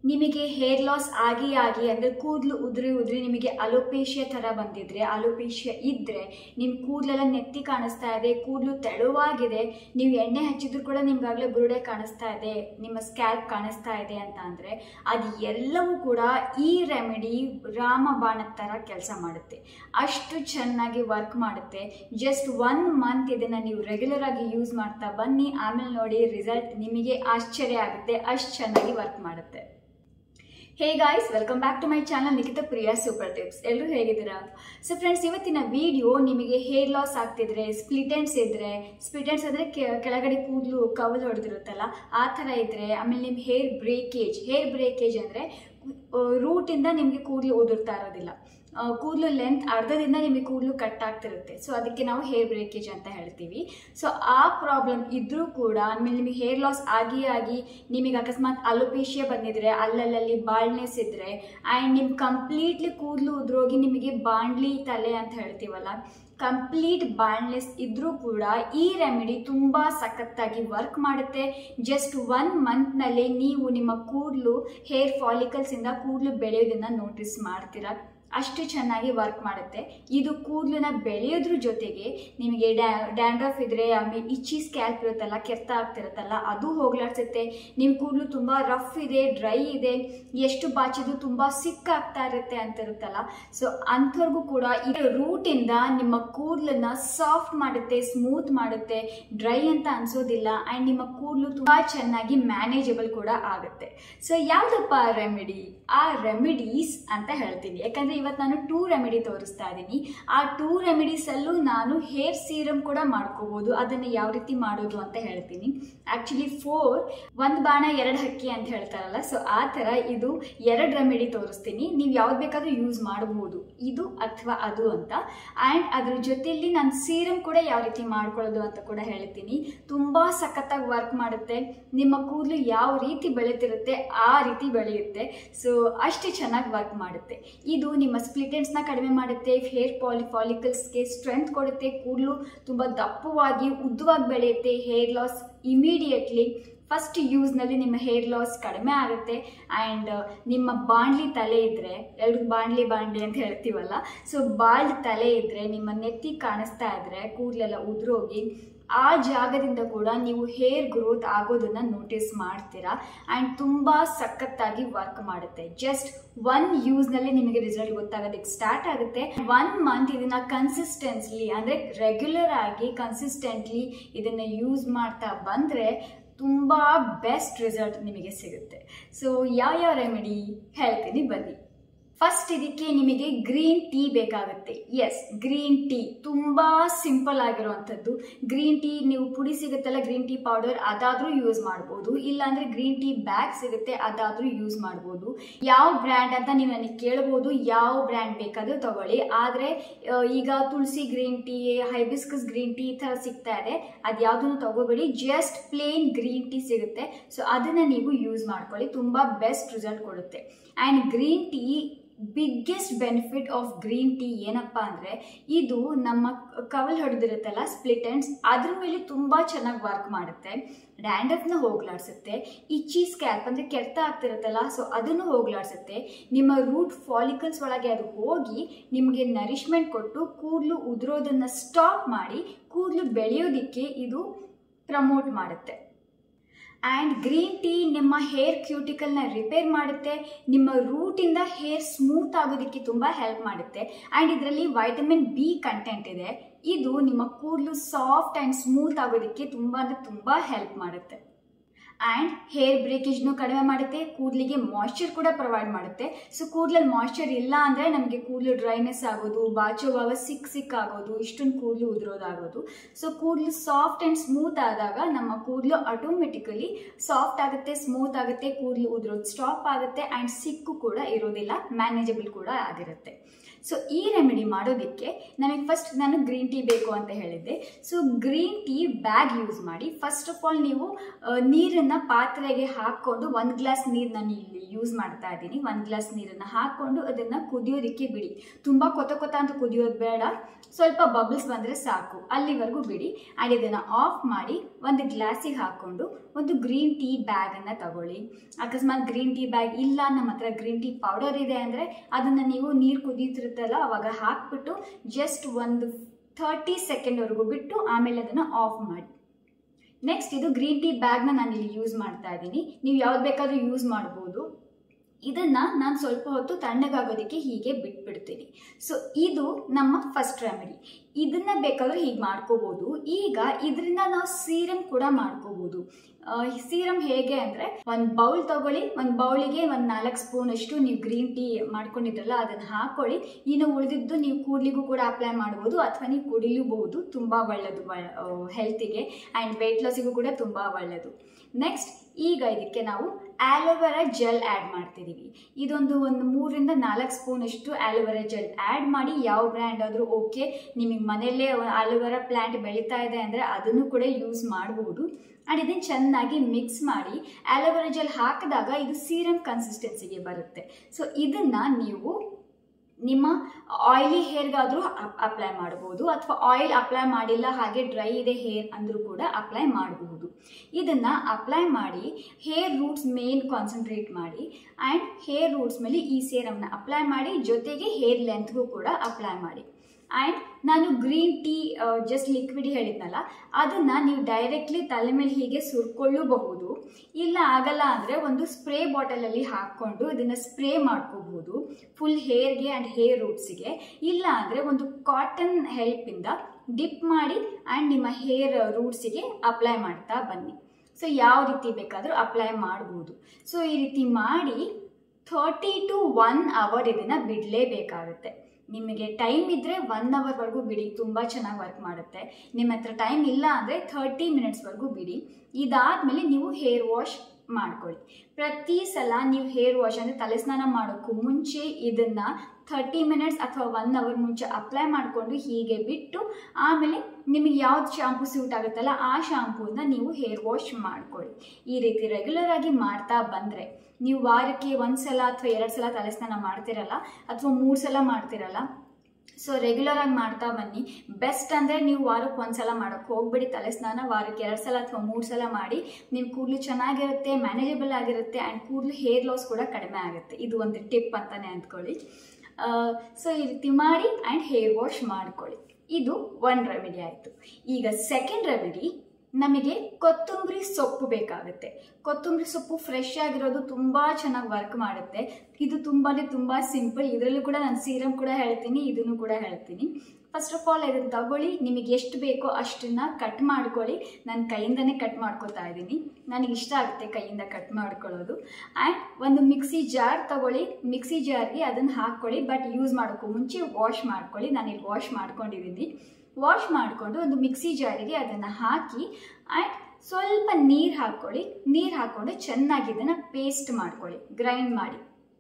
ನಿಮಗೆ hair loss ಆಗಿ ಆಗಿ ಅಂದರೆ ಕೂದಲು ಉದುರಿ ಉದುರಿ ನಿಮಗೆ ಅಲೋಪೇಶಿಯಾ ಥರ ಬಂದಿದ್ರೆ ಅಲೋಪೇಶಿಯಾ ಇದ್ದರೆ ನಿಮ್ಮ ಕೂದಲೆಲ್ಲ ನೆತ್ತಿ ಕಾಣಿಸ್ತಾ ಇದೆ ಕೂದಲು ತೆಳುವಾಗಿದೆ ನೀವು ಎಣ್ಣೆ ಹಚ್ಚಿದ್ರು ಕೂಡ ನಿಮ್ಗಾಗಲೇ ಬುರುಡೆ ಕಾಣಿಸ್ತಾ ಇದೆ ನಿಮ್ಮ ಸ್ಕ್ಯಾಲ್ಪ್ ಕಾಣಿಸ್ತಾ ಇದೆ ಅಂತ ಅಂದರೆ ಅದು ಎಲ್ಲವೂ ಕೂಡ ಈ ರೆಮಿಡಿ ರಾಮಬಾಣದ ಥರ ಕೆಲಸ ಮಾಡುತ್ತೆ ಅಷ್ಟು ಚೆನ್ನಾಗಿ ವರ್ಕ್ ಮಾಡುತ್ತೆ ಜಸ್ಟ್ ಒನ್ ಮಂತ್ ಇದನ್ನು ನೀವು ರೆಗ್ಯುಲರ್ ಆಗಿ ಯೂಸ್ ಮಾಡ್ತಾ ಬನ್ನಿ ಆಮೇಲೆ ನೋಡಿ ರಿಸಲ್ಟ್ ನಿಮಗೆ ಆಶ್ಚರ್ಯ ಆಗುತ್ತೆ ಅಷ್ಟು ಚೆನ್ನಾಗಿ ವರ್ಕ್ ಮಾಡುತ್ತೆ hey guys welcome back to my channel Nikhita Priya super tips ಎಲ್ಲರೂ ಹೇಗಿದ್ದೀರಾ ಸೊ ಫ್ರೆಂಡ್ಸ್ ಇವತ್ತಿನ ವಿಡಿಯೋ ನಿಮಗೆ ಹೇರ್ ಲಾಸ್ ಆಗ್ತಿದ್ರೆ ಸ್ಪ್ಲಿಟೆಂಟ್ಸ್ ಇದ್ರೆ ಸ್ಪ್ಲಿಟೆಂಟ್ಸ್ ಅಂದರೆ ಕೆಳಗಡೆ ಕೂದಲು ಕವಲ್ ಹೊಡೆದಿರುತ್ತಲ್ಲ ಆ ಥರ ಇದ್ರೆ ಆಮೇಲೆ ನಿಮ್ಮ ಹೇರ್ ಬ್ರೇಕೇಜ್ ಹೇರ್ ಬ್ರೇಕೇಜ್ ಅಂದರೆ ರೂಟಿಂದ ನಿಮಗೆ ಕೂದಲು ಉದುರ್ತಾ ಇರೋದಿಲ್ಲ ಕೂದಲು ಲೆಂತ್ ಅರ್ಧದಿಂದ ನಿಮಗೆ ಕೂದಲು ಕಟ್ ಆಗ್ತಿರುತ್ತೆ ಸೊ ಅದಕ್ಕೆ ನಾವು ಹೇರ್ ಬ್ರೇಕೇಜ್ ಅಂತ ಹೇಳ್ತೀವಿ ಸೊ ಆ ಪ್ರಾಬ್ಲಮ್ ಇದ್ರೂ ಕೂಡ ಆಮೇಲೆ ನಿಮಗೆ ಹೇರ್ ಲಾಸ್ ಆಗಿ ಆಗಿ ನಿಮಗೆ ಅಕಸ್ಮಾತ್ ಅಲೋಪೇಶಿಯಾ ಬಂದಿದ್ರೆ ಅಲ್ಲಲ್ಲಿ ಬಾಳ್ನೆಸ್ ಇದ್ದರೆ ಆ್ಯಂಡ್ ನಿಮ್ಗೆ ಕಂಪ್ಲೀಟ್ಲಿ ಕೂದಲು ಉದ್ರೋಗಿ ನಿಮಗೆ ಬಾಂಡ್ಲಿ ತಲೆ ಅಂತ ಹೇಳ್ತೀವಲ್ಲ ಕಂಪ್ಲೀಟ್ ಬಾಳ್ನೆಸ್ ಇದ್ರೂ ಕೂಡ ಈ ರೆಮಿಡಿ ತುಂಬ ಸಖತ್ತಾಗಿ ವರ್ಕ್ ಮಾಡುತ್ತೆ ಜಸ್ಟ್ ಒನ್ ಮಂತ್ನಲ್ಲಿ ನೀವು ನಿಮ್ಮ ಕೂದಲು ಹೇರ್ ಫಾಲಿಕಲ್ಸಿಂದ ಕೂದಲು ಬೆಳೆಯೋದನ್ನು ನೋಟಿಸ್ ಮಾಡ್ತೀರಾ ಅಷ್ಟು ಚೆನ್ನಾಗಿ ವರ್ಕ್ ಮಾಡುತ್ತೆ ಇದು ಕೂದಲನ್ನ ಬೆಳೆಯೋದ್ರ ಜೊತೆಗೆ ನಿಮಗೆ ಡ್ಯಾಂಡ್ರಫ್ ಇದ್ರೆ ಆಮೇಲೆ ಇಚ್ಚಿ ಸ್ಕ್ಯಾಲ್ಪ್ ಇರುತ್ತಲ್ಲ ಕೆರ್ತ ಆಗ್ತಿರುತ್ತಲ್ಲ ಅದು ಹೋಗ್ಲಾಡ್ಸುತ್ತೆ ನಿಮ್ಮ ಕೂದಲು ತುಂಬ ರಫ್ ಇದೆ ಡ್ರೈ ಇದೆ ಎಷ್ಟು ಬಾಚಿದ್ರು ತುಂಬ ಸಿಕ್ ಆಗ್ತಾ ಇರುತ್ತೆ ಅಂತ ಇರುತ್ತಲ್ಲ ಸೊ ಅಂಥವ್ರಿಗೂ ಕೂಡ ಇದು ರೂಟಿಂದ ನಿಮ್ಮ ಕೂದಲನ್ನ ಸಾಫ್ಟ್ ಮಾಡುತ್ತೆ ಸ್ಮೂತ್ ಮಾಡುತ್ತೆ ಡ್ರೈ ಅಂತ ಅನ್ಸೋದಿಲ್ಲ ಆ್ಯಂಡ್ ನಿಮ್ಮ ಕೂದಲು ತುಂಬ ಚೆನ್ನಾಗಿ ಮ್ಯಾನೇಜಬಲ್ ಕೂಡ ಆಗುತ್ತೆ ಸೊ ಯಾವುದಪ್ಪ ರೆಮಿಡಿ ಆ ರೆಮಿಡೀಸ್ ಅಂತ ಹೇಳ್ತೀನಿ ಯಾಕಂದರೆ ಇವತ್ತು ನಾನು ಟೂ ರೆಮಿಡಿ ತೋರಿಸ್ತಾ ಇದ್ದೀನಿ ಆ ಟೂ ರೆಮಿಡೀಸಲ್ಲೂ ನಾನು ಹೇರ್ ಸೀರಮ್ ಕೂಡ ಮಾಡ್ಕೋಬೋದು ಅದನ್ನು ಯಾವ ರೀತಿ ಮಾಡೋದು ಅಂತ ಹೇಳ್ತೀನಿ ಆ್ಯಕ್ಚುಲಿ ಫೋರ್ ಒಂದು ಬಾಣ ಎರಡು ಹಕ್ಕಿ ಅಂತ ಹೇಳ್ತಾರಲ್ಲ ಸೊ ಆ ಥರ ಇದು ಎರಡು ರೆಮಿಡಿ ತೋರಿಸ್ತೀನಿ ನೀವು ಯಾವ್ದು ಬೇಕಾದರೂ ಯೂಸ್ ಮಾಡಬಹುದು ಇದು ಅಥವಾ ಅದು ಅಂತ ಆ್ಯಂಡ್ ಅದ್ರ ಜೊತೆಯಲ್ಲಿ ನಾನು ಸೀರಮ್ ಕೂಡ ಯಾವ ರೀತಿ ಮಾಡ್ಕೊಳ್ಳೋದು ಅಂತ ಕೂಡ ಹೇಳ್ತೀನಿ ತುಂಬ ಸಖತ್ತಾಗಿ ವರ್ಕ್ ಮಾಡುತ್ತೆ ನಿಮ್ಮ ಕೂದಲು ಯಾವ ರೀತಿ ಬೆಳೀತಿರುತ್ತೆ ಆ ರೀತಿ ಬೆಳೆಯುತ್ತೆ ಸೊ ಅಷ್ಟು ಚೆನ್ನಾಗಿ ವರ್ಕ್ ಮಾಡುತ್ತೆ ಇದು ನಿಮ್ಮ ಸ್ಪ್ಲಿಟೆಂಟ್ಸ್ನ ಕಡಿಮೆ ಮಾಡುತ್ತೆ ಹೇರ್ ಪಾಲಿ ಫಾಲಿಕಲ್ಸ್ಗೆ ಸ್ಟ್ರೆಂತ್ ಕೊಡುತ್ತೆ ಕೂದಲು ತುಂಬ ದಪ್ಪವಾಗಿ ಉದ್ದವಾಗಿ ಬೆಳೆಯುತ್ತೆ ಹೇರ್ ಲಾಸ್ ಇಮಿಡಿಯೇಟ್ಲಿ ಫಸ್ಟ್ ಯೂಸ್ನಲ್ಲಿ ನಿಮ್ಮ ಹೇರ್ ಲಾಸ್ ಕಡಿಮೆ ಆಗುತ್ತೆ ಆ್ಯಂಡ್ ನಿಮ್ಮ ಬಾಂಡ್ಲಿ ತಲೆ ಇದ್ದರೆ ಎಲ್ರಿಗೂ ಬಾಂಡ್ಲಿ ಬಾಂಡ್ಲಿ ಅಂತ ಹೇಳ್ತೀವಲ್ಲ ಸೊ ಬಾಲ್ಡ್ ತಲೆ ಇದ್ದರೆ ನಿಮ್ಮ ನೆತ್ತಿ ಕಾಣಿಸ್ತಾ ಇದ್ದರೆ ಕೂದಲೆಲ್ಲ ಉದುರೋಗಿ ಆ ಜಾಗದಿಂದ ಕೂಡ ನೀವು ಹೇರ್ ಗ್ರೋತ್ ಆಗೋದನ್ನ ನೋಟಿಸ್ ಮಾಡ್ತೀರಾ ಆ್ಯಂಡ್ ತುಂಬ ಸಖತ್ತಾಗಿ ವರ್ಕ್ ಮಾಡುತ್ತೆ ಜಸ್ಟ್ ಒನ್ ಯೂಸ್ನಲ್ಲಿ ನಿಮಗೆ ರಿಸಲ್ಟ್ ಗೊತ್ತಾಗೋದಕ್ಕೆ ಸ್ಟಾರ್ಟ್ ಆಗುತ್ತೆ ಒನ್ ಮಂತ್ ಇದನ್ನ ಕನ್ಸಿಸ್ಟೆನ್ಸ್ಲಿ ಅಂದರೆ ರೆಗ್ಯುಲರ್ ಆಗಿ ಕನ್ಸಿಸ್ಟೆಂಟ್ಲಿ ಇದನ್ನು ಯೂಸ್ ಮಾಡ್ತಾ ಬಂದರೆ ತುಂಬ ಬೆಸ್ಟ್ ರಿಸಲ್ಟ್ ನಿಮಗೆ ಸಿಗುತ್ತೆ ಸೊ ಯಾವ ಯಾವ ರೆಮಿಡಿ ಹೇಳ್ತೀನಿ ಬನ್ನಿ ಫಸ್ಟ್ ಇದಕ್ಕೆ ನಿಮಗೆ ಗ್ರೀನ್ ಟೀ ಬೇಕಾಗುತ್ತೆ ಎಸ್ ಗ್ರೀನ್ ಟೀ ತುಂಬ ಸಿಂಪಲ್ ಆಗಿರುವಂಥದ್ದು ಗ್ರೀನ್ ಟೀ ನೀವು ಪುಡಿ ಸಿಗುತ್ತಲ್ಲ ಗ್ರೀನ್ ಟೀ ಪೌಡರ್ ಅದಾದರೂ ಯೂಸ್ ಮಾಡ್ಬೋದು ಇಲ್ಲಾಂದರೆ ಗ್ರೀನ್ ಟೀ ಬ್ಯಾಗ್ ಸಿಗುತ್ತೆ ಅದಾದರೂ ಯೂಸ್ ಮಾಡ್ಬೋದು ಯಾವ ಬ್ರ್ಯಾಂಡ್ ಅಂತ ನೀವು ನನಗೆ ಕೇಳ್ಬೋದು ಯಾವ ಬ್ರ್ಯಾಂಡ್ ಬೇಕಾದರೂ ತಗೊಳ್ಳಿ ಆದರೆ ಈಗ tulsi green tea hibiscus green tea ಈ ಥರ ಸಿಗ್ತಾ ಇದೆ ಅದು ಯಾವುದನ್ನು ತಗೋಬೇಡಿ ಜಸ್ಟ್ ಪ್ಲೇನ್ ಗ್ರೀನ್ ಟೀ ಸಿಗುತ್ತೆ ಸೊ ಅದನ್ನು ನೀವು ಯೂಸ್ ಮಾಡ್ಕೊಳ್ಳಿ ತುಂಬ ಬೆಸ್ಟ್ ರಿಸಲ್ಟ್ ಕೊಡುತ್ತೆ and green tea biggest benefit of green tea ಏನಪ್ಪ ಅಂದರೆ ಇದು ನಮ್ಮ ಕವಲ್ ಹೊಡೆದಿರುತ್ತಲ್ಲ ಸ್ಪ್ಲಿಟೆಂಟ್ಸ್ ಅದ್ರ ಮೇಲೆ ತುಂಬ ಚೆನ್ನಾಗಿ ವರ್ಕ್ ಮಾಡುತ್ತೆ ಡ್ಯಾಂಡಫ್ನ ಹೋಗ್ಲಾಡ್ಸುತ್ತೆ ಇಚ್ಚಿ ಸ್ಕ್ಯಾಲ್ಪ್ ಅಂದರೆ ಕೆರ್ತ ಆಗ್ತಿರುತ್ತಲ್ಲ ಸೊ ಅದನ್ನು ಹೋಗ್ಲಾಡ್ಸುತ್ತೆ ನಿಮ್ಮ ರೂಟ್ ಫಾಲಿಕಲ್ಸ್ ಒಳಗೆ ಅದು ಹೋಗಿ ನಿಮಗೆ ನರಿಶ್ಮೆಂಟ್ ಕೊಟ್ಟು ಕೂದಲು ಉದುರೋದನ್ನು ಸ್ಟಾಪ್ ಮಾಡಿ ಕೂದಲು ಬೆಳೆಯೋದಕ್ಕೆ ಇದು ಪ್ರಮೋಟ್ ಮಾಡುತ್ತೆ ಆ್ಯಂಡ್ ಗ್ರೀನ್ ಟೀ ನಿಮ್ಮ ಹೇರ್ ಕ್ಯೂಟಿಕಲ್ನ ರಿಪೇರ್ ಮಾಡುತ್ತೆ ನಿಮ್ಮ ರೂಟಿಂದ ಹೇರ್ ಸ್ಮೂತ್ ಆಗೋದಕ್ಕೆ ತುಂಬ ಹೆಲ್ಪ್ ಮಾಡುತ್ತೆ ಆ್ಯಂಡ್ ಇದರಲ್ಲಿ ವೈಟಮಿನ್ ಬಿ ಕಂಟೆಂಟ್ ಇದೆ ಇದು ನಿಮ್ಮ ಕೂದಲು ಸಾಫ್ಟ್ ಆ್ಯಂಡ್ ಸ್ಮೂತ್ ಆಗೋದಕ್ಕೆ ತುಂಬ ಅಂದರೆ ತುಂಬ ಹೆಲ್ಪ್ ಮಾಡುತ್ತೆ ಆ್ಯಂಡ್ ಹೇರ್ ಬ್ರೇಕೇಜ್ನು ಕಡಿಮೆ ಮಾಡುತ್ತೆ ಕೂದಲಿಗೆ ಮಾಯ್ಶ್ಚರ್ ಕೂಡ ಪ್ರೊವೈಡ್ ಮಾಡುತ್ತೆ ಸೊ ಕೂದಲಲ್ಲಿ ಮಾಯ್ಶ್ಚರ್ ಇಲ್ಲ ಅಂದರೆ ನಮಗೆ ಕೂದಲು ಡ್ರೈನೆಸ್ ಆಗೋದು ಬಾಚುವಾಗ ಸಿಕ್ ಸಿಕ್ ಆಗೋದು ಇಷ್ಟೊಂದು ಕೂದಲು ಉದುರೋದಾಗೋದು ಸೊ ಕೂದಲು ಸಾಫ್ಟ್ ಆ್ಯಂಡ್ ಸ್ಮೂತ್ ಆದಾಗ ನಮ್ಮ ಕೂದಲು ಆಟೋಮೆಟಿಕಲಿ ಸಾಫ್ಟ್ ಆಗುತ್ತೆ ಸ್ಮೂತ್ ಆಗುತ್ತೆ ಕೂದಲು ಉದುರೋದು ಸ್ಟಾಪ್ ಆಗುತ್ತೆ ಆ್ಯಂಡ್ ಸಿಕ್ಕು ಕೂಡ ಇರೋದಿಲ್ಲ ಮ್ಯಾನೇಜಬಲ್ ಕೂಡ ಆಗಿರುತ್ತೆ ಸೊ ಈ ರೆಮಿಡಿ ಮಾಡೋದಕ್ಕೆ ನಮಗೆ ಫಸ್ಟ್ ನಾನು ಗ್ರೀನ್ ಟೀ ಬೇಕು ಅಂತ ಹೇಳಿದ್ದೆ so green tea bag use ಮಾಡಿ ಫಸ್ಟ್ ಆಫ್ ಆಲ್ ನೀವು ನೀರನ್ನು ಇದನ್ನ ಪಾತ್ರೆಗೆ ಹಾಕೊಂಡು ಒಂದು ಗ್ಲಾಸ್ ನೀರು ನಾನು ಇಲ್ಲಿ ಯೂಸ್ ಮಾಡ್ತಾ ಇದ್ದೀನಿ ಒಂದು ಗ್ಲಾಸ್ ನೀರನ್ನು ಹಾಕೊಂಡು ಅದನ್ನ ಕುದಿಯೋದಕ್ಕೆ ಬಿಡಿ ತುಂಬಾ ಕೊತ ಕೊತ ಅಂತ ಕುದಿಯೋದು ಬೇಡ ಸ್ವಲ್ಪ ಬಬಲ್ಸ್ ಬಂದರೆ ಸಾಕು ಅಲ್ಲಿವರೆಗೂ ಬಿಡಿ ಆ್ಯಂಡ್ ಇದನ್ನು ಆಫ್ ಮಾಡಿ ಒಂದು ಗ್ಲಾಸಿಗೆ ಹಾಕ್ಕೊಂಡು ಒಂದು ಗ್ರೀನ್ ಟೀ ಬ್ಯಾಗನ್ನು ತಗೊಳ್ಳಿ ಅಕಸ್ಮಾತ್ ಗ್ರೀನ್ ಟೀ ಬ್ಯಾಗ್ ಇಲ್ಲ ನಮ್ಮ ಹತ್ರ ಗ್ರೀನ್ ಟೀ ಪೌಡರ್ ಇದೆ ಅಂದರೆ ಅದನ್ನು ನೀವು ನೀರು ಕುದೀತಿರುತ್ತಲ್ಲ ಅವಾಗ ಹಾಕ್ಬಿಟ್ಟು ಜಸ್ಟ್ ಒಂದು ಥರ್ಟಿ ಸೆಕೆಂಡ್ವರೆಗೂ ಬಿಟ್ಟು ಆಮೇಲೆ ಅದನ್ನು ಆಫ್ ಮಾಡಿ ನೆಕ್ಸ್ಟ್ ಇದು ಗ್ರೀನ್ ಟೀ ಬ್ಯಾಗ್ನ ನಾನು ಇಲ್ಲಿ ಯೂಸ್ ಮಾಡ್ತಾ ಇದ್ದೀನಿ ನೀವು ಯಾವ್ದು ಬೇಕಾದರೂ ಯೂಸ್ ಮಾಡ್ಬೋದು ಇದನ್ನ ನಾನು ಸ್ವಲ್ಪ ಹೊತ್ತು ತಣ್ಣಗಾಗೋದಕ್ಕೆ ಹೀಗೆ ಬಿಟ್ಬಿಡ್ತೀನಿ ಸೊ ಇದು ನಮ್ಮ ಫಸ್ಟ್ ರೆಮಿಡಿ ಇದನ್ನ ಬೇಕಾದ್ರೆ ಹೀಗೆ ಮಾಡ್ಕೋಬಹುದು ಈಗ ಇದರಿಂದ ನಾವು ಸೀರಮ್ ಕೂಡ ಮಾಡ್ಕೋಬಹುದು ಸೀರಮ್ ಹೇಗೆ ಅಂದ್ರೆ ಒಂದು ಬೌಲ್ ತಗೊಳ್ಳಿ ಒಂದು ಬೌಲಿಗೆ ಒಂದು ನಾಲ್ಕು ಸ್ಪೂನ್ ಅಷ್ಟು ನೀವು ಗ್ರೀನ್ ಟೀ ಮಾಡ್ಕೊಂಡಿದ್ರಲ್ಲ ಅದನ್ನ ಹಾಕೊಳ್ಳಿ ಇನ್ನು ಉಳಿದಿದ್ದು ನೀವು ಕೂದಲಿಗೂ ಕೂಡ ಅಪ್ಲೈ ಮಾಡ್ಬೋದು ಅಥವಾ ನೀವು ಕುಡಿಲೂಬಹುದು ತುಂಬಾ ಒಳ್ಳೆಯದು ಹೆಲ್ತಿಗೆ ಆ್ಯಂಡ್ ವೆಯ್ಟ್ ಲಾಸಿಗೂ ಕೂಡ ತುಂಬಾ ಒಳ್ಳೆಯದು ನೆಕ್ಸ್ಟ್ ಈಗ ಇದಕ್ಕೆ ನಾವು ಆಲೋವೆರಾ ಜೆಲ್ ಆ್ಯಡ್ ಮಾಡ್ತಿದ್ದೀವಿ ಇದೊಂದು ಒಂದು ಮೂರರಿಂದ ನಾಲ್ಕು ಸ್ಪೂನ್ ಅಷ್ಟು ಆಲೋವೆರಾ ಜೆಲ್ ಆ್ಯಡ್ ಮಾಡಿ ಯಾವ ಬ್ರ್ಯಾಂಡ್ ಆದರೂ ಓಕೆ ನಿಮಗೆ ಮನೆಯಲ್ಲೇ ಆಲೋವೆರಾ ಪ್ಲ್ಯಾಂಟ್ ಬೆಳೀತಾ ಇದೆ ಅಂದರೆ ಅದನ್ನು ಕೂಡ ಯೂಸ್ ಮಾಡಬಹುದು ಆ್ಯಂಡ್ ಇದನ್ನು ಚೆನ್ನಾಗಿ ಮಿಕ್ಸ್ ಮಾಡಿ ಆಲೋವೆರಾ ಜೆಲ್ ಹಾಕಿದಾಗ ಇದು ಸೀರಮ್ ಕನ್ಸಿಸ್ಟೆನ್ಸಿಗೆ ಬರುತ್ತೆ ಸೊ ಇದನ್ನು ನೀವು ನಿಮ್ಮ ಆಯಿಲಿ ಹೇರ್ಗಾದರೂ ಅಪ್ಲೈ ಮಾಡಬಹುದು ಅಥವಾ ಆಯಿಲ್ ಅಪ್ಲೈ ಮಾಡಿಲ್ಲ ಹಾಗೆ ಡ್ರೈ ಇದೆ ಹೇರ್ ಅಂದರೂ ಕೂಡ ಅಪ್ಲೈ ಮಾಡಬಹುದು ಇದನ್ನು ಅಪ್ಲೈ ಮಾಡಿ ಹೇರ್ ರೂಟ್ಸ್ ಮೇನ್ ಕಾನ್ಸಂಟ್ರೇಟ್ ಮಾಡಿ ಆ್ಯಂಡ್ ಹೇರ್ ರೂಟ್ಸ್ ಮೇಲೆ ಈ ಸೇರಮ್ನ ಅಪ್ಲೈ ಮಾಡಿ ಜೊತೆಗೆ ಹೇರ್ ಲೆಂತ್ಗೂ ಕೂಡ ಅಪ್ಲೈ ಮಾಡಿ ಆ್ಯಂಡ್ ನಾನು ಗ್ರೀನ್ ಟೀ ಜಸ್ಟ್ ಲಿಕ್ವಿಡ್ ಹೇಳಿದ್ನಲ್ಲ ಅದನ್ನು ನೀವು ಡೈರೆಕ್ಟ್ಲಿ ತಲೆ ಮೇಲೆ ಹೀಗೆ ಸುರ್ಕೊಳ್ಳಬಹುದು ಇಲ್ಲ ಆಗಲ್ಲ ಅಂದರೆ ಒಂದು ಸ್ಪ್ರೇ ಬಾಟಲಲ್ಲಿ ಹಾಕ್ಕೊಂಡು ಇದನ್ನು ಸ್ಪ್ರೇ ಮಾಡ್ಕೋಬಹುದು ಫುಲ್ ಹೇರ್ಗೆ ಆ್ಯಂಡ್ ಹೇರ್ ರೂಟ್ಸಿಗೆ ಇಲ್ಲ ಅಂದರೆ ಒಂದು ಕಾಟನ್ ಹೆಲ್ಪಿಂದ ಡಿಪ್ ಮಾಡಿ ಆ್ಯಂಡ್ ನಿಮ್ಮ ಹೇರ್ ರೂಟ್ಸಿಗೆ ಅಪ್ಲೈ ಮಾಡ್ತಾ ಬನ್ನಿ ಸೊ ಯಾವ ರೀತಿ ಬೇಕಾದರೂ ಅಪ್ಲೈ ಮಾಡ್ಬೋದು ಸೊ ಈ ರೀತಿ ಮಾಡಿ ಥರ್ಟಿ ಟು ಒನ್ ಅವರ್ ಇದನ್ನು ಬಿಡಲೇಬೇಕಾಗುತ್ತೆ ನಿಮಗೆ ಟೈಮ್ ಇದ್ದರೆ ಒನ್ ಅವರ್ವರೆಗೂ ಬಿಡಿ ತುಂಬ ಚೆನ್ನಾಗಿ ವರ್ಕ್ ಮಾಡುತ್ತೆ ನಿಮ್ಮ ಹತ್ರ ಟೈಮ್ ಇಲ್ಲ ಅಂದರೆ ಥರ್ಟಿ ಮಿನಿಟ್ಸ್ವರೆಗೂ ಬಿಡಿ ಇದಾದಮೇಲೆ ನೀವು ಹೇರ್ ವಾಶ್ ಮಾಡ್ಕೊಳ್ಳಿ ಪ್ರತಿ ಸಲ ನೀವು ಹೇರ್ ವಾಶ್ ಅಂದರೆ ತಲೆ ಸ್ನಾನ ಮಾಡೋಕ್ಕೂ ಮುಂಚೆ ಇದನ್ನು ಥರ್ಟಿ ಮಿನಿಟ್ಸ್ ಅಥವಾ ಒನ್ ಅವರ್ ಮುಂಚೆ ಅಪ್ಲೈ ಮಾಡಿಕೊಂಡು ಹೀಗೆ ಬಿಟ್ಟು ಆಮೇಲೆ ನಿಮಗೆ ಯಾವ್ದು ಶಾಂಪು ಸೂಟ್ ಆಗುತ್ತಲ್ಲ ಆ ಶಾಂಪೂನ ನೀವು ಹೇರ್ ವಾಶ್ ಮಾಡ್ಕೊಳ್ಳಿ ಈ ರೀತಿ ರೆಗ್ಯುಲರ್ ಆಗಿ ಮಾಡ್ತಾ ಬಂದರೆ ನೀವು ವಾರಕ್ಕೆ ಒಂದು ಸಲ ಅಥವಾ ಎರಡು ಸಲ ತಲೆ ಸ್ನಾನ ಮಾಡ್ತಿರಲ್ಲ ಅಥವಾ ಮೂರು ಸಲ ಮಾಡ್ತಿರಲ್ಲ ಸೊ ರೆಗ್ಯುಲರ್ ಆಗಿ ಮಾಡ್ತಾ ಬನ್ನಿ ಬೆಸ್ಟ್ ಅಂದರೆ ನೀವು ವಾರಕ್ಕೆ ಒಂದು ಸಲ ಮಾಡೋಕ್ಕೆ ಹೋಗ್ಬೇಡಿ ತಲೆ ಸ್ನಾನ ವಾರಕ್ಕೆ ಎರಡು ಸಲ ಅಥವಾ ಮೂರು ಸಲ ಮಾಡಿ ನಿಮ್ಮ ಕೂದಲು ಚೆನ್ನಾಗಿರುತ್ತೆ ಮ್ಯಾನೇಜಬಲ್ ಆಗಿರುತ್ತೆ ಆ್ಯಂಡ್ ಕೂದಲು ಹೇರ್ ಲಾಸ್ ಕೂಡ ಕಡಿಮೆ ಆಗುತ್ತೆ ಇದು ಒಂದು ಟಿಪ್ ಅಂತಲೇ ಅಂದ್ಕೊಳ್ಳಿ ಸೊ ಈ ರೀತಿ ಮಾಡಿ ಆ್ಯಂಡ್ ಹೇರ್ ವಾಶ್ ಮಾಡ್ಕೊಳ್ಳಿ ಇದು ಒನ್ ರೆಮಿಡಿ ಆಯಿತು ಈಗ ಸೆಕೆಂಡ್ ರೆಮಿಡಿ ನಮಗೆ ಕೊತ್ತಂಬರಿ ಸೊಪ್ಪು ಬೇಕಾಗುತ್ತೆ ಕೊತ್ತಂಬರಿ ಸೊಪ್ಪು ಫ್ರೆಶ್ ಆಗಿರೋದು ತುಂಬ ಚೆನ್ನಾಗಿ ವರ್ಕ್ ಮಾಡುತ್ತೆ ಇದು ತುಂಬಾ ತುಂಬ ಸಿಂಪಲ್ ಇದರಲ್ಲೂ ಕೂಡ ನಾನು ಸೀರಮ್ ಕೂಡ ಹೇಳ್ತೀನಿ ಇದನ್ನು ಕೂಡ ಹೇಳ್ತೀನಿ ಫಸ್ಟ್ ಆಫ್ ಆಲ್ ಇದನ್ನು ತಗೊಳ್ಳಿ ನಿಮಗೆ ಎಷ್ಟು ಬೇಕೋ ಅಷ್ಟನ್ನು ಕಟ್ ಮಾಡ್ಕೊಳ್ಳಿ ನಾನು ಕೈಯಿಂದನೇ ಕಟ್ ಮಾಡ್ಕೊತಾ ಇದ್ದೀನಿ ನನಗೆ ಇಷ್ಟ ಆಗುತ್ತೆ ಕೈಯಿಂದ ಕಟ್ ಮಾಡ್ಕೊಳ್ಳೋದು ಆ್ಯಂಡ್ ಒಂದು ಮಿಕ್ಸಿ ಜಾರ್ ತಗೊಳ್ಳಿ ಮಿಕ್ಸಿ ಜಾರ್ಗೆ ಅದನ್ನು ಹಾಕ್ಕೊಳ್ಳಿ ಬಟ್ ಯೂಸ್ ಮಾಡೋಕ್ಕೂ ಮುಂಚೆ ವಾಶ್ ಮಾಡ್ಕೊಳ್ಳಿ ನಾನಿಲ್ಲಿ ವಾಶ್ ಮಾಡ್ಕೊಂಡಿದ್ದೀನಿ ವಾಶ್ ಮಾಡಿಕೊಂಡು ಒಂದು ಮಿಕ್ಸಿ ಜಾರಿಗೆ ಅದನ್ನು ಹಾಕಿ ಆ್ಯಂಡ್ ಸ್ವಲ್ಪ ನೀರು ಹಾಕ್ಕೊಳ್ಳಿ ನೀರು ಹಾಕ್ಕೊಂಡು ಚೆನ್ನಾಗಿ ಇದನ್ನು ಪೇಸ್ಟ್ ಮಾಡ್ಕೊಳ್ಳಿ ಗ್ರೈಂಡ್ ಮಾಡಿ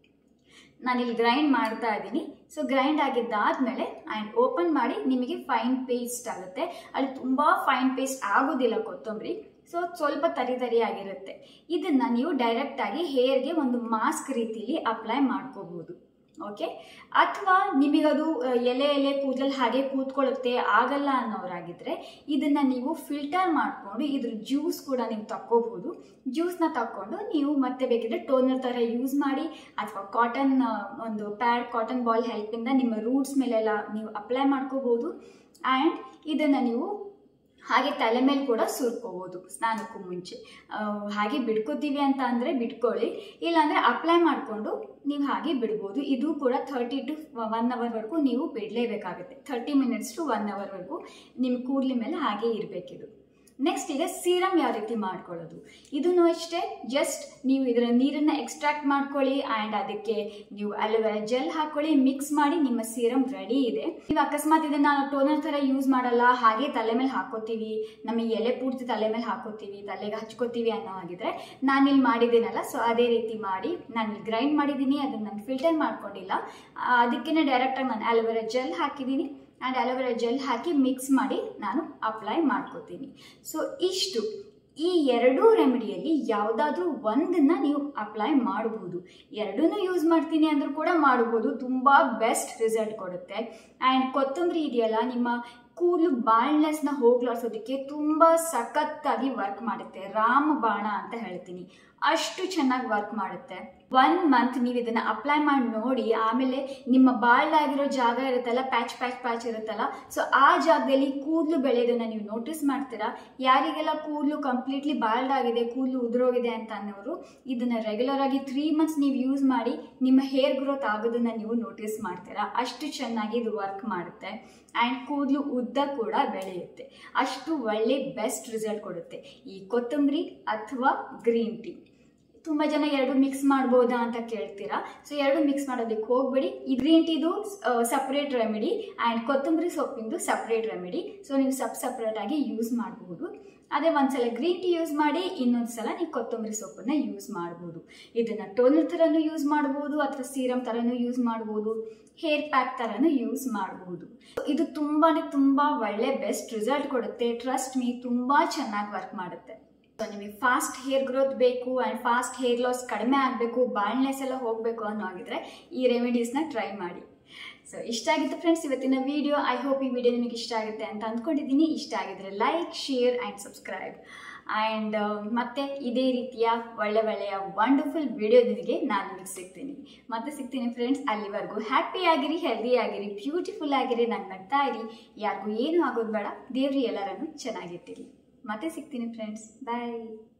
ನಾನಿಲ್ಲಿ ಗ್ರೈಂಡ್ ಮಾಡ್ತಾ ಇದ್ದೀನಿ ಸೊ ಗ್ರೈಂಡ್ ಆಗಿದ್ದಾದಮೇಲೆ ಆ್ಯಂಡ್ ಓಪನ್ ಮಾಡಿ ನಿಮಗೆ ಫೈನ್ ಪೇಸ್ಟ್ ಆಗುತ್ತೆ ಅಲ್ಲಿ ತುಂಬ ಫೈನ್ ಪೇಸ್ಟ್ ಆಗೋದಿಲ್ಲ ಕೊತ್ತಂಬರಿ ಸೊ ಸ್ವಲ್ಪ ತರಿ ತರಿ ಆಗಿರುತ್ತೆ ಇದನ್ನು ನೀವು ಡೈರೆಕ್ಟಾಗಿ ಹೇರ್ಗೆ ಒಂದು ಮಾಸ್ಕ್ ರೀತಿಲಿ ಅಪ್ಲೈ ಮಾಡ್ಕೋಬಹುದು ಓಕೆ ಅಥವಾ ನಿಮಗದು ಎಲೆ ಎಲೆ ಕೂದಲಲ್ಲಿ ಹಾಗೆ ಕೂತ್ಕೊಳ್ಳುತ್ತೆ ಆಗಲ್ಲ ಅನ್ನೋರಾಗಿದ್ದರೆ ಇದನ್ನು ನೀವು ಫಿಲ್ಟರ್ ಮಾಡಿಕೊಂಡು ಇದ್ರ ಜ್ಯೂಸ್ ಕೂಡ ನೀವು ತಕ್ಕೋಬಹುದು ಜ್ಯೂಸ್ನ ತಕ್ಕೊಂಡು ನೀವು ಮತ್ತೆ ಬೇಕಿದ್ರೆ ಟೋನರ್ ಥರ ಯೂಸ್ ಮಾಡಿ ಅಥವಾ ಕಾಟನ್ ಒಂದು ಪ್ಯಾಡ್ ಕಾಟನ್ ಬಾಲ್ ಹೆಲ್ಪಿಂದ ನಿಮ್ಮ ರೂಟ್ಸ್ ಮೇಲೆಲ್ಲ ನೀವು ಅಪ್ಲೈ ಮಾಡ್ಕೋಬೋದು ಆ್ಯಂಡ್ ಇದನ್ನು ನೀವು ಹಾಗೆ ತಲೆ ಮೇಲೆ ಕೂಡ ಸುರ್ಕೋಬೋದು ಸ್ನಾನಕ್ಕೂ ಮುಂಚೆ ಹಾಗೆ ಬಿಡ್ಕೋತೀವಿ ಅಂತ ಅಂದರೆ ಬಿಟ್ಕೊಳ್ಳಿ ಇಲ್ಲಾಂದರೆ ಅಪ್ಲೈ ಮಾಡಿಕೊಂಡು ನೀವು ಹಾಗೆ ಬಿಡ್ಬೋದು ಇದು ಕೂಡ ಥರ್ಟಿ ಟು ಒನ್ ಅವರ್ವರೆಗೂ ನೀವು ಬಿಡಲೇಬೇಕಾಗುತ್ತೆ ಥರ್ಟಿ ಮಿನಿಟ್ಸ್ ಟು ಒನ್ ಅವರ್ವರೆಗೂ ನಿಮ್ಮ ಕೂದಲಿ ಮೇಲೆ ಹಾಗೆ ಇರಬೇಕಿದು ನೆಕ್ಸ್ಟ್ ಈಗ ಸೀರಮ್ ಯಾವ ರೀತಿ ಮಾಡ್ಕೊಳ್ಳೋದು ಇದನ್ನು ಅಷ್ಟೇ ಜಸ್ಟ್ ನೀವು ಇದರ ನೀರನ್ನು ಎಕ್ಸ್ಟ್ರಾಕ್ಟ್ ಮಾಡ್ಕೊಳ್ಳಿ ಆ್ಯಂಡ್ ಅದಕ್ಕೆ ನೀವು ಅಲೋವೆರಾ ಜೆಲ್ ಹಾಕೊಳ್ಳಿ ಮಿಕ್ಸ್ ಮಾಡಿ ನಿಮ್ಮ ಸೀರಮ್ ರೆಡಿ ಇದೆ ನೀವು ಅಕಸ್ಮಾತ್ ಇದನ್ನು ನಾವು ಟೋನರ್ ಥರ ಯೂಸ್ ಮಾಡಲ್ಲ ಹಾಗೆ ತಲೆ ಮೇಲೆ ಹಾಕೋತೀವಿ ನಮಗೆ ಎಲೆ ಪೂರ್ತಿ ತಲೆ ಮೇಲೆ ಹಾಕೋತೀವಿ ತಲೆಗೆ ಹಚ್ಕೋತೀವಿ ಅನ್ನೋ ಹಾಗಿದ್ರೆ ನಾನಿಲ್ಲಿ ಮಾಡಿದ್ದೀನಲ್ಲ ಸೊ ಅದೇ ರೀತಿ ಮಾಡಿ ನಾನು ಗ್ರೈಂಡ್ ಮಾಡಿದ್ದೀನಿ ಅದನ್ನು ನಾನು ಫಿಲ್ಟರ್ ಮಾಡ್ಕೊಂಡಿಲ್ಲ ಅದಕ್ಕೇ ಡೈರೆಕ್ಟಾಗಿ ನಾನು ಅಲೋವೆರಾ ಜೆಲ್ ಹಾಕಿದ್ದೀನಿ ಆ್ಯಂಡ್ ಅಲೋವೆರಾ ಜೆಲ್ ಹಾಕಿ ಮಿಕ್ಸ್ ಮಾಡಿ ನಾನು ಅಪ್ಲೈ ಮಾಡ್ಕೋತೀನಿ ಸೊ ಇಷ್ಟು ಈ ಎರಡೂ ರೆಮಿಡಿಯಲ್ಲಿ ಯಾವುದಾದ್ರೂ ಒಂದನ್ನ ನೀವು ಅಪ್ಲೈ ಮಾಡಬಹುದು ಎರಡೂ ಯೂಸ್ ಮಾಡ್ತೀನಿ ಅಂದ್ರೂ ಕೂಡ ಮಾಡಬಹುದು ತುಂಬ ಬೆಸ್ಟ್ ರಿಸಲ್ಟ್ ಕೊಡುತ್ತೆ ಆ್ಯಂಡ್ ಕೊತ್ತಂಬರಿ ಇದೆಯಲ್ಲ ನಿಮ್ಮ ಕೂದಲು ಬಾಳ್ನೆಸ್ನ ಹೋಗ್ಲಾಡ್ಸೋದಕ್ಕೆ ತುಂಬ ಸಖತ್ತಾಗಿ ವರ್ಕ್ ಮಾಡುತ್ತೆ ರಾಮ ಬಾಣ ಅಂತ ಹೇಳ್ತೀನಿ ಅಷ್ಟು ಚೆನ್ನಾಗಿ ವರ್ಕ್ ಮಾಡುತ್ತೆ ಒನ್ ಮಂತ್ ನೀವು ಇದನ್ನ ಅಪ್ಲೈ ಮಾಡಿ ನೋಡಿ ಆಮೇಲೆ ನಿಮ್ಮ ಬಾಳ್ಲಾಗಿರೋ ಜಾಗ ಇರುತ್ತಲ್ಲ ಪ್ಯಾಚ್ ಪ್ಯಾಚ್ ಪ್ಯಾಚ್ ಇರುತ್ತಲ್ಲ ಸೊ ಆ ಜಾಗದಲ್ಲಿ ಕೂದಲು ಬೆಳೆಯೋದನ್ನ ನೀವು ನೋಟಿಸ್ ಮಾಡ್ತೀರಾ ಯಾರಿಗೆಲ್ಲ ಕೂದಲು ಕಂಪ್ಲೀಟ್ಲಿ ಬಾಲ್ಡ್ ಆಗಿದೆ ಕೂದಲು ಉದುರೋಗಿದೆ ಅಂತ ಅನ್ನೋರು ಇದನ್ನ ರೆಗ್ಯುಲರ್ ಆಗಿ ತ್ರೀ ಮಂತ್ಸ್ ನೀವು ಯೂಸ್ ಮಾಡಿ ನಿಮ್ಮ ಹೇರ್ ಗ್ರೋತ್ ಆಗೋದನ್ನ ನೀವು ನೋಟಿಸ್ ಮಾಡ್ತೀರಾ ಅಷ್ಟು ಚೆನ್ನಾಗಿ ಇದು ವರ್ಕ್ ಮಾಡುತ್ತೆ ಆ್ಯಂಡ್ ಕೂದಲು ಉದ್ದ ಕೂಡ ಬೆಳೆಯುತ್ತೆ ಅಷ್ಟು ಒಳ್ಳೆ ಬೆಸ್ಟ್ ರಿಸಲ್ಟ್ ಕೊಡುತ್ತೆ ಈ ಕೊತ್ತಂಬರಿ ಅಥವಾ ಗ್ರೀನ್ ಟೀ ತುಂಬ ಜನ ಎರಡು ಮಿಕ್ಸ್ ಮಾಡ್ಬೋದಾ ಅಂತ ಕೇಳ್ತೀರಾ ಸೊ ಎರಡು ಮಿಕ್ಸ್ ಮಾಡೋದಕ್ಕೆ ಹೋಗ್ಬೇಡಿ ಈ ಗ್ರೀನ್ ಟೀದು ಸಪ್ರೇಟ್ ರೆಮಿಡಿ ಆ್ಯಂಡ್ ಕೊತ್ತಂಬರಿ ಸೊಪ್ಪಿಂದು ಸಪ್ರೇಟ್ ರೆಮಿಡಿ ಸೊ ನೀವು ಸಪ್ ಸಪ್ರೇಟ್ ಆಗಿ ಯೂಸ್ ಮಾಡಬಹುದು ಅದೇ ಒಂದ್ಸಲ ಗ್ರೀನ್ ಟೀ ಯೂಸ್ ಮಾಡಿ ಇನ್ನೊಂದು ಸಲ ನೀವು ಕೊತ್ತಂಬರಿ ಸೊಪ್ಪನ್ನ ಯೂಸ್ ಮಾಡ್ಬೋದು ಇದನ್ನ ಟೋನರ್ ಥರನೂ ಯೂಸ್ ಮಾಡ್ಬೋದು ಅಥವಾ ಸೀರಮ್ ಥರನೂ ಯೂಸ್ ಮಾಡ್ಬೋದು ಹೇರ್ ಪ್ಯಾಕ್ ಥರನೂ ಯೂಸ್ ಮಾಡಬಹುದು ಇದು ತುಂಬಾನೇ ತುಂಬಾ ಒಳ್ಳೆ ಬೆಸ್ಟ್ ರಿಸಲ್ಟ್ ಕೊಡುತ್ತೆ ಟ್ರಸ್ಟ್ ಮೀ ತುಂಬಾ ಚೆನ್ನಾಗಿ ವರ್ಕ್ ಮಾಡುತ್ತೆ ಸೊ ನಿಮಗೆ ಫಾಸ್ಟ್ ಹೇರ್ ಗ್ರೋತ್ ಬೇಕು ಆ್ಯಂಡ್ ಫಾಸ್ಟ್ ಹೇರ್ ಲಾಸ್ ಕಡಿಮೆ ಆಗಬೇಕು ಬಾಳ್ನೆಸ್ ಎಲ್ಲ ಹೋಗಬೇಕು ಅನ್ನೋ ಆಗಿದ್ರೆ ಈ ರೆಮಿಡೀಸ್ನ ಟ್ರೈ ಮಾಡಿ ಸೊ ಇಷ್ಟ ಆಗಿತ್ತು ಫ್ರೆಂಡ್ಸ್ ಇವತ್ತಿನ ವಿಡಿಯೋ ಐ ಹೋಪ್ ಈ ವಿಡಿಯೋ ನಿಮಗೆ ಇಷ್ಟ ಆಗುತ್ತೆ ಅಂತ ಅಂದ್ಕೊಂಡಿದ್ದೀನಿ ಇಷ್ಟ ಆಗಿದ್ರೆ like share and subscribe and ಮತ್ತೆ ಇದೇ ರೀತಿಯ ಒಳ್ಳೆ ಒಳ್ಳೆಯ ವಂಡರ್ಫುಲ್ ವಿಡಿಯೋದೊಂದಿಗೆ ನಾನು ನಿಮಗೆ ಸಿಗ್ತೀನಿ ಮತ್ತೆ ಸಿಗ್ತೀನಿ ಫ್ರೆಂಡ್ಸ್ ಅಲ್ಲಿವರೆಗೂ ಹ್ಯಾಪಿ ಆಗಿರಿ ಹೆಲ್ದಿ ಆಗಿರಿ ಬ್ಯೂಟಿಫುಲ್ ಆಗಿರಿ ನಂಗೆ ನಗ್ತಾ ಇರಿ ಯಾರಿಗೂ ಏನೂ ಆಗೋದು ಬೇಡ ದೇವ್ರಿ ಎಲ್ಲರನ್ನು ಚೆನ್ನಾಗಿಟ್ಟಿರಿ ಮತ್ತೆ ಸಿಗ್ತೀನಿ ಫ್ರೆಂಡ್ಸ್ ಬಾಯ್